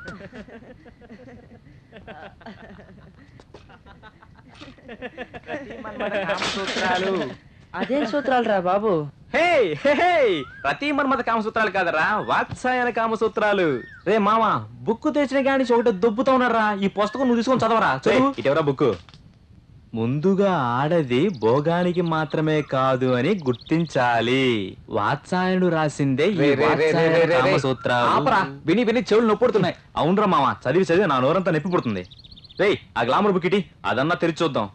కామసూత్రాలు అదేం సూత్రాలు రా బాబు హే హే, హే ప్రతి మన్మథ కామసూత్రాలు కాదరా వాత్సాయన కామసూత్రాలు రే మామ బుక్ తెచ్చిన కాడి ఒకటి దొబ్బుతా ఉన్నారా ఈ పుస్తకం నువ్వు తీసుకొని చదవరా చదువు ఇటెవరా బుక్ ముందుగా ఆడది భోగానికి మాత్రమే కాదు అని గుర్తించాలి వాత్సాయనుడు రాసిందే ఈ రే, రే, రే, రే, వాత్సాయన రే, రే. కామసూత్రాలు ఆపరా విని విని చెవులు నొప్పుడుతున్నాయి అవునరా మామ చదివి చదివి నా నోరంతా నొప్పి పుడుతుంది రేయ్ ఆ గ్లామర్ బుక్ ఇటీ అదన్నా తెరిచి చూద్దాం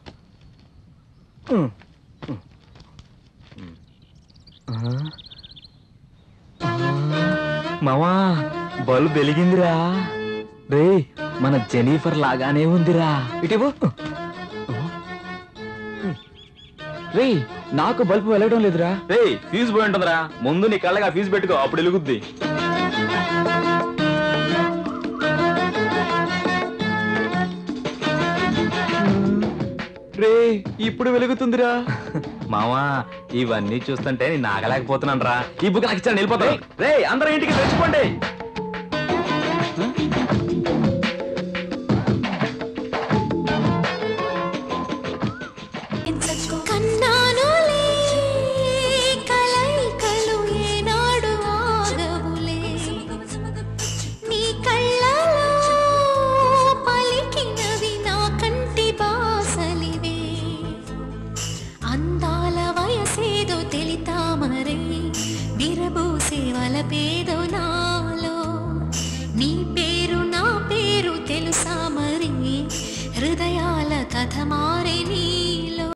మామా బల్బ్ వెలిగిందిరా రే మన జెనిఫర్ లాగానే ఉందిరా ఇటీవు రే నాకు బల్బు వెలగడం లేదురా రే ఫీజు పోయి ఉంటుందిరా ముందు నీ కళ్ళగా ఫీజు పెట్టుకో అప్పుడు వెలుగుద్ది రే ఇప్పుడు వెలుగుతుందిరా మావా ఇవన్నీ చూస్తుంటే నేను ఆగలేకపోతున్నాను రా ఈ బుక్ నాకు ఇచ్చాను వెళ్ళిపోతాను రే అందరూ ఇంటికి తెచ్చుకోండి